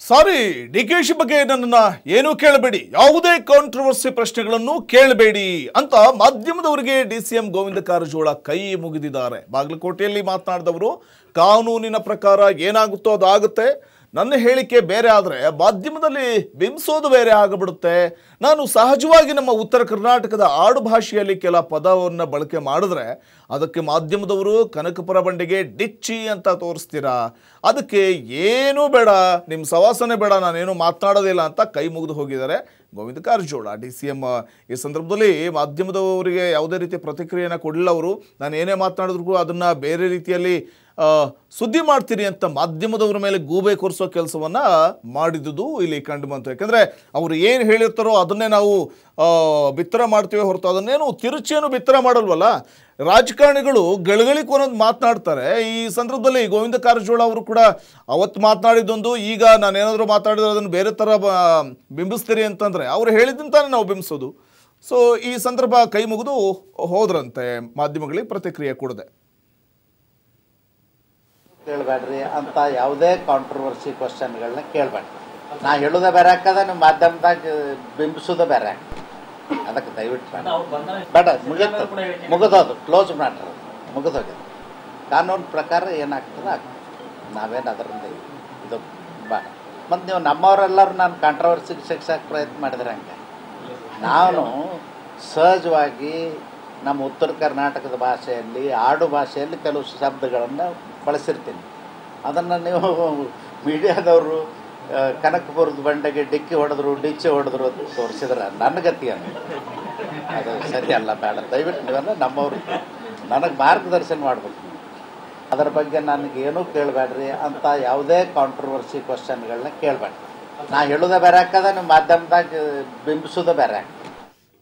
sorry D K she ಬಗ್ಗೆ ನನ್ನನ್ನ ಏನೂ ಕೇಳಬೇಡಿ ಯಾವುದೇ ಕಾಂಟ್ರವರ್ಸಿ ಪ್ರಶ್ನೆಗಳನ್ನು ಕೇಳಬೇಡಿ ಅಂತ ಮಾಧ್ಯಮದವರಿಗೆ D C M Govind Karjol ಕೈ ಮುಗಿದಿದ್ದಾರೆ ಬಾಗಲಕೋಟೆಯಲ್ಲಿ ಮಾತನಾಡಿದವರು ಕಾನೂನಿನ ಪ್ರಕಾರ ಏನಾಗುತ್ತೋ ಅದು ಆಗುತ್ತೆ ನನ್ನ ಹೇಳಿಕೆ ಬೇರೆ ಆದರೆ ಮಾಧ್ಯಮದಲ್ಲಿ ಬಿಂಬಿಸೋದು ಬೇರೆ ಆಗಿಬಿಡುತ್ತೆ ನಾನು ಸಹಜವಾಗಿ ನಮ್ಮ ಉತ್ತರ ಕರ್ನಾಟಕದ ಆಡು ಭಾಷೆಯಲ್ಲಿ ಕೆಲ ಪದವನ್ನು ಬಳಕೆ ಮಾಡಿದ್ರೆ ಅದಕ್ಕೆ ಮಾಧ್ಯಮದವರು ಕನಕಪುರ ಬಂಡೆಗೆ ಡಿಚ್ಚಿ ಅಂತ ತೋರಿಸ್ತೀರಾ ಅದಕ್ಕೆ ಏನೂ ಬೇಡ ನಿಮ್ಮ ಸವಾಸನೆ ಬೇಡ ನಾನೇನು ಮಾತನಾಡೋದಿಲ್ಲ ಅಂತ ಕೈ ಮುಗಿದು ಹೋಗಿದ್ದಾರೆ Govind Karjol D C M ಈ ಸಂದರ್ಭದಲ್ಲಿ ಮಾಧ್ಯಮದವರಿಗೆ ಯಾವುದೇ ರೀತಿಯ ಪ್ರತಿಕ್ರಿಯೆಯನ್ನು ಕೊಡಲಿಲ್ಲ ಅವರು ನಾನು ಏನೇ ಮಾತನಾಡಿದ್ರು ಅದನ್ನು ಬೇರೆ ರೀತಿಯಲ್ಲಿ ಆ, ಸುದ್ದಿ ಮಾಡ್ತೀರಿ ಅಂತ ಮಾಧ್ಯಮದವರ ಮೇಲೆ ಗೂಬೆ ಕೊರಿಸೋ ಕೆಲಸವನ್ನು ಮಾಡಿದುದು ಇಲ್ಲಿ ಕಂಡು ಬಂತು ಯಾಕಂದರೆ ಅವರು ಏನು ಹೇಳಿರ್ತಾರೋ ಅದನ್ನೇ ನಾವು ಆ, ಬಿತ್ತರ ಮಾಡ್ತೀವಿ ಹೊರತು ಅದನ್ನೇನು ತಿರುಚೇನು ಬಿತ್ತರ ಮಾಡಲ್ವಲ್ಲ ರಾಜಕಾರಣಿಗಳು ಗಳಿಗಳಿಕ್ ಒಂದೊಂದು ಮಾತನಾಡ್ತಾರೆ ಈ ಸಂದರ್ಭದಲ್ಲಿ ಗೋವಿಂದ ಕಾರಜೋಳ ಅವರು ಕೂಡ ಅವತ್ತು ಮಾತನಾಡಿದ್ದೊಂದು ಈಗ ನಾನೇನಾದರೂ ಮಾತಾಡಿದ್ರೆ ಅದನ್ನು ಬೇರೆ ಥರ ಬ- ಬಿಂಬಿಸ್ತೀರಿ ಅಂತಂದರೆ ಅವ್ರು ಹೇಳಿದ್ದಂತಾನೆ ನಾವು ಬಿಂಬಿಸೋದು ಸೊ ಈ ಸಂದರ್ಭ ಕೈ ಮುಗಿದು ಹೋದ್ರಂತೆ ಮಾಧ್ಯಮಗಳಿಗೆ ಪ್ರತಿಕ್ರಿಯೆ ಕೊಡದೆ ಕೇಳಬೇಡ್ರಿ ಅಂತ ಯಾವುದೇ ಕಾಂಟ್ರವರ್ಸಿ ಕ್ವಶನ್ಗಳನ್ನ ಕೇಳಬೇಡ್ರಿ ನಾ ಹೇಳೋದೇ ಬೇರೆ ಹಾಕದ ನೀವು ಮಾಧ್ಯಮದಾಗ ಬಿಂಬಿಸೋದೇ ಬೇರೆ ಅದಕ್ಕೆ ದಯವಿಟ್ಟು ಬೇಡ ಬೇಡ ಮುಗಿತು ಮುಗಿದೋದು ಕ್ಲೋಸ್ ಮಾಡ್ರಿ ಮುಗಿದೋಗಿದೆ ಕಾನೂನು ಪ್ರಕಾರ ಏನಾಗ್ತದೆ ಆಗ್ತದೆ ನಾವೇನು ಅದರಿಂದ ಇದು ಬೇಡ ಮತ್ತು ನೀವು ನಮ್ಮವರೆಲ್ಲರೂ ನಾನು ಕಾಂಟ್ರವರ್ಸಿಗೆ ಶಿಕ್ಷಕ್ಕೆ ಪ್ರಯತ್ನ ಮಾಡಿದ್ರೆ ಹಂಗೆ ನಾನು ಸಹಜವಾಗಿ ನಮ್ಮ ಉತ್ತರ ಕರ್ನಾಟಕದ ಭಾಷೆಯಲ್ಲಿ ಆಡು ಭಾಷೆಯಲ್ಲಿ ಕೆಲವು ಶಬ್ದಗಳನ್ನು ಬಳಸಿರ್ತೀನಿ ಅದನ್ನು ನೀವು ಮೀಡಿಯಾದವರು ಆ, ಕನಕಪುರದ ಬಂಡೆಗೆ ಡಿಕ್ಕಿ ಹೊಡೆದ್ರು ಡಿಚ್ಚಿ ಹೊಡೆದ್ರು ಅಂತ ತೋರಿಸಿದ್ರೆ ನನ್ನ ಗತಿ ಅಂತ ಅದು ಸರಿ ಅಲ್ಲ ಬೇಡ ದಯವಿಟ್ಟು ನೀವೆಲ್ಲ ನಮ್ಮವ್ರು ನನಗೆ ಮಾರ್ಗದರ್ಶನ ಮಾಡ್ಬೇಕು ನೀವು ಅದರ ಬಗ್ಗೆ ನನಗೇನೂ ಕೇಳಬೇಡ್ರಿ ಅಂತ ಯಾವುದೇ ಕಾಂಟ್ರವರ್ಸಿ ಕ್ವಶನ್ಗಳನ್ನ ಕೇಳಬೇಡ್ರಿ ನಾ ಹೇಳೋದೇ ಬೇರೆ ಹಾಕದ ನೀವು ಮಾಧ್ಯಮದಾಗ ಬಿಂಬಿಸೋದೇ ಬೇರೆ